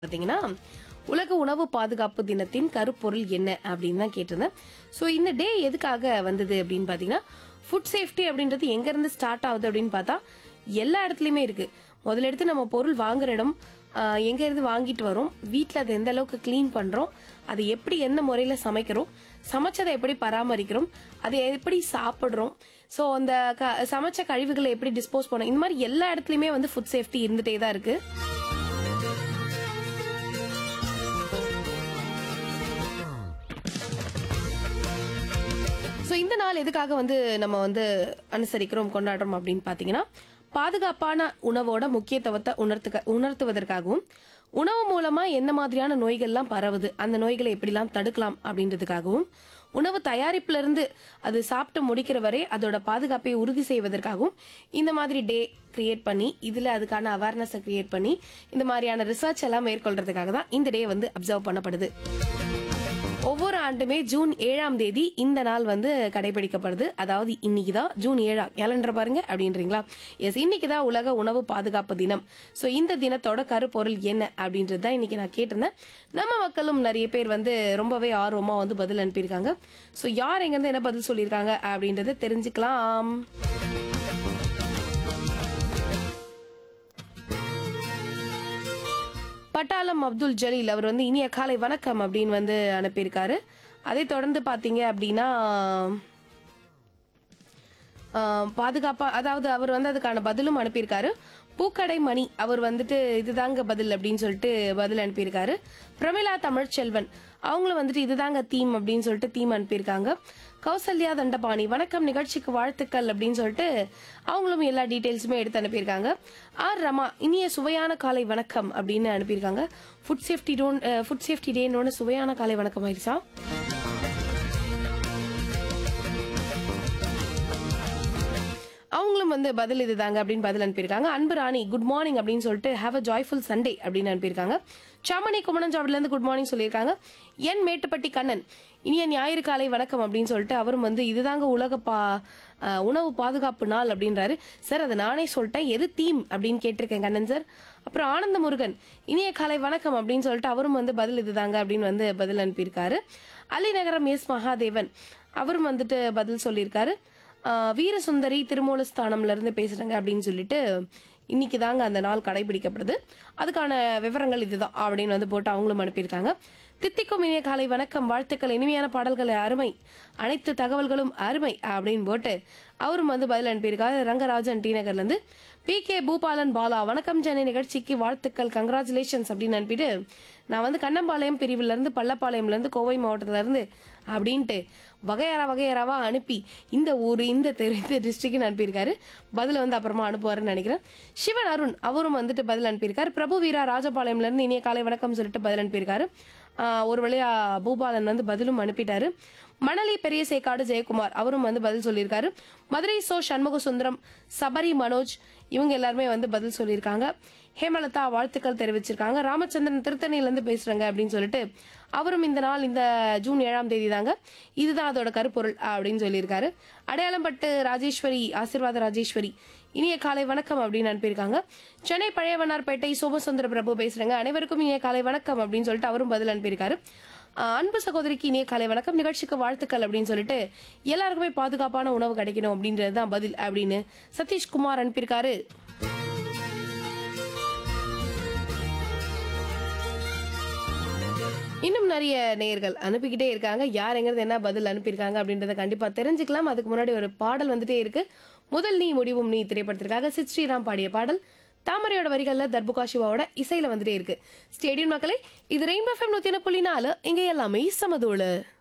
பார்த்தீங்கன்னா உலக உணவு பாதுகாப்பு தினத்தின் கருப்பொருள் என்ன அப்படின்னு தான் கேட்டிருந்தேன் ஸோ இந்த டே எதுக்காக வந்தது அப்படின்னு பார்த்தீங்கன்னா ஃபுட் சேஃப்டி அப்படின்றது எங்கேருந்து ஸ்டார்ட் ஆகுது அப்படின்னு பார்த்தா எல்லா இடத்துலையுமே இருக்கு முதல்ல எடுத்து நம்ம பொருள் வாங்குற இடம் ஆஹ், எங்க இருந்து வாங்கிட்டு வரோம் வீட்டில் அதை எந்த அளவுக்கு க்ளீன் பண்றோம் அதை எப்படி எந்த முறையில சமைக்கிறோம் சமைச்சதை எப்படி பராமரிக்கிறோம் அதை எப்படி சாப்பிடுறோம் ஸோ அந்த க- சமைச்ச கழிவுகளை எப்படி டிஸ்போஸ் பண்ணோம் இந்த மாதிரி எல்லா இடத்துலையுமே வந்து ஃபுட் சேஃப்டி இருந்துட்டே தான் இருக்கு ஸோ இந்த நாள் எதுக்காக வந்து நம்ம வந்து அனுசரிக்கிறோம் கொண்டாடுறோம் அப்படின்னு பார்த்தீங்கன்னா பாதுகாப்பான உணவோட முக்கியத்துவத்தை உணர்த்துக்க உணர்த்துவதற்காகவும் உணவு மூலமா என்ன மாதிரியான நோய்கள்லாம் பரவுது அந்த நோய்களை எப்படிலாம் தடுக்கலாம் அப்படின்றதுக்காகவும் உணவு தயாரிப்புல இருந்து அது சாப்பிட்டு முடிக்கிற வரை அதோட பாதுகாப்பை உறுதி செய்வதற்காகவும் இந்த மாதிரி டே கிரியேட் பண்ணி இதுல அதுக்கான அவேர்னஸை கிரியேட் பண்ணி இந்த மாதிரியான ரிசர்ச் எல்லாம் மேற்கொள்றதுக்காக தான் இந்த டே வந்து அப்சர்வ் பண்ணப்படுது ஒவ்வொரு ஆண்டுமே ஜூன் ஏழாம் தேதி இந்த நாள் வந்து கடைபிடிக்கப்படுது அதாவது இன்னைக்கு தான் ஜூன் ஏழா கேலண்டர் பாருங்க அப்படின்றீங்களா எஸ் இன்னைக்கு தான் உலக உணவு பாதுகாப்பு தினம் ஸோ இந்த தினத்தோட கருப்பொருள் என்ன அப்படின்றது தான் இன்னைக்கு நான் கேட்டிருந்தேன் நம்ம மக்களும் நிறைய பேர் வந்து ரொம்பவே ஆர்வமா வந்து பதில் அனுப்பியிருக்காங்க ஸோ யார் எங்கேருந்து என்ன பதில் சொல்லியிருக்காங்க அப்படின்றத தெரிஞ்சுக்கலாம் பட்டாளம் அப்துல் ஜலீல் அவர் வந்து இனிய காலை வணக்கம் அப்படின்னு வந்து அனுப்பியிருக்காரு அதை தொடர்ந்து பார்த்தீங்க அப்படின்னா ஆஹ், பாதுகாப்பா அதாவது அவர் வந்து அதுக்கான பதிலும் அனுப்பியிருக்காரு பூக்கடை மணி அவர் வந்துட்டு இதுதாங்க பதில் அப்படின்னு சொல்லிட்டு பதில் அனுப்பியிருக்காரு பிரமிளா தமிழ்ச்செல்வன் அவங்களும் வந்துட்டு இதுதாங்க தீம் அப்படின்னு சொல்லிட்டு தீம் அனுப்பியிருக்காங்க கௌசல்யா தண்டபாணி வணக்கம் நிகழ்ச்சிக்கு வாழ்த்துக்கள் அப்படின்னு சொல்லிட்டு அவங்களும் எல்லா டீட்டெயில்ஸுமே எடுத்து அனுப்பியிருக்காங்க ஆர் ரமா இனிய சுவையான காலை வணக்கம் அப்படின்னு அனுப்பியிருக்காங்க ஃபுட் சேஃப்டி டோன் ஃபுட் சேஃப்டி டேனோட சுவையான காலை வணக்கம் ஆயிடுச்சா அவங்களும் வந்து பதில் இதுதாங்க அப்படின்னு பதில் அனுப்பியிருக்காங்க அன்பு ராணி குட் மார்னிங் அப்படின்னு சொல்லிட்டு ஹாவ் அ ஜாய்ஃபுல் சண்டே அப்படின்னு அனுப்பியிருக்காங்க சாமணி குமணஞ்சாவடில இருந்து குட் மார்னிங் சொல்லியிருக்காங்க என் மேட்டுப்பட்டி கண்ணன் இனிய ஞாயிறு காலை வணக்கம் அப்படின்னு சொல்லிட்டு அவரும் வந்து இதுதாங்க உலக பா அஹ், உணவு பாதுகாப்பு நாள் அப்படின்றாரு சார் அதை நானே சொல்லிட்டேன் எது தீம் அப்படின்னு கேட்டிருக்கேன் கண்ணன் சார் அப்புறம் ஆனந்த முருகன் இனிய காலை வணக்கம் அப்படின்னு சொல்லிட்டு அவரும் வந்து பதில் இதுதாங்க அப்படின்னு வந்து பதில் அனுப்பியிருக்காரு அலிநகரம் எஸ் மகாதேவன் அவரும் வந்துட்டு பதில் சொல்லியிருக்காரு ஆஹ் வீரசுந்தரி திருமூலஸ்தானம்ல இருந்து பேசுறாங்க அப்படின்னு சொல்லிட்டு இன்னைக்கு தாங்க அந்த நாள் கடைபிடிக்கப்படுது அதுக்கான விவரங்கள் இதுதான் அப்படின்னு வந்து போட்டு அவங்களும் அனுப்பியிருக்காங்க தித்திக்கும் இனிய காலை வணக்கம் வாழ்த்துக்கள் இனிமையான பாடல்கள் அருமை அனைத்து தகவல்களும் அருமை அப்படின்னு போட்டு அவரும் வந்து பதில் அனுப்பியிருக்காரு ரங்கராஜன் டி நகர்ல இருந்து பி கே பூபாலன் பாலா வணக்கம் சென்னை நிகழ்ச்சிக்கு வாழ்த்துக்கள் கங்க்ராச்சுலேஷன்ஸ் அப்படின்னு அனுப்பிட்டு நான் வந்து கண்ணம்பாளையம் பிரிவுல இருந்து பள்ளப்பாளையம்ல இருந்து கோவை மாவட்டத்துல இருந்து அப்படின்ட்டு வகையறா வகையறாவா அனுப்பி இந்த ஊர் இந்த தெரு இந்த டிஸ்ட்ரிக்ட்னு அனுப்பியிருக்காரு பதில வந்து அப்புறமா அனுப்புவாருன்னு நினைக்கிறேன் சிவன் அருண் அவரும் வந்துட்டு பதில் அனுப்பியிருக்காரு பிரபு வீரா ராஜபாளையம்ல இருந்து இனிய காலை வணக்கம் சொல்லிட்டு பதில் அனுப்பியிருக்காரு ஆஹ் ஒரு வழியா பூபாலன் வந்து பதிலும் அனுப்பிட்டாரு மணலி பெரிய சேக்காடு ஜெயக்குமார் அவரும் வந்து பதில் சொல்லியிருக்காரு மதுரை சோ சண்முக சுந்தரம் சபரி மனோஜ் இவங்க எல்லாருமே வந்து பதில் சொல்லியிருக்காங்க ஹேமலதா வாழ்த்துக்கள் தெரிவிச்சிருக்காங்க ராமச்சந்திரன் திருத்தணியில இருந்து பேசுறாங்க அப்படின்னு சொல்லிட்டு அவரும் இந்த நாள் இந்த ஜூன் ஏழாம் தேதி தாங்க இதுதான் அதோட கருப்பொருள் அப்படின்னு சொல்லியிருக்காரு அடையாளம்பட்டு ராஜேஸ்வரி ஆசீர்வாத ராஜேஸ்வரி இனிய காலை வணக்கம் அப்படின்னு அனுப்பியிருக்காங்க சென்னை பழையவனார்பேட்டை சோமசுந்தர பிரபு பேசுறாங்க அனைவருக்கும் இனிய காலை வணக்கம் அப்படின்னு சொல்லிட்டு அவரும் பதில் அனுப்பியிருக்காரு ஆஹ் அன்பு சகோதரிக்கு இனிய காலை வணக்கம் நிகழ்ச்சிக்கு வாழ்த்துக்கள் அப்படின்னு சொல்லிட்டு எல்லாருக்குமே பாதுகாப்பான உணவு கிடைக்கணும் அப்படின்றது தான் பதில் அப்படின்னு சதீஷ்குமார் அனுப்பியிருக்காரு இன்னும் நிறைய நேயர்கள் அனுப்பிக்கிட்டே இருக்காங்க யாருங்கிறது என்ன பதில் அனுப்பியிருக்காங்க அப்படின்றத கண்டிப்பா தெரிஞ்சுக்கலாம் அதுக்கு முன்னாடி ஒரு பாடல் வந்துட்டே இருக்கு முதல் நீ முடிவும் நீ திரைப்படத்திற்காக சித் ஸ்ரீராம் பாடிய பாடல் தாமரையோட வரிகள்ல தர்புகா சிவாவோட இசையில வந்துட்டே இருக்கு ஸ்டேடியம் மக்களே இது ரெயின்போ ஃபேம் நூத்தி புள்ளி நாலு இங்க எல்லாமே சமதோளு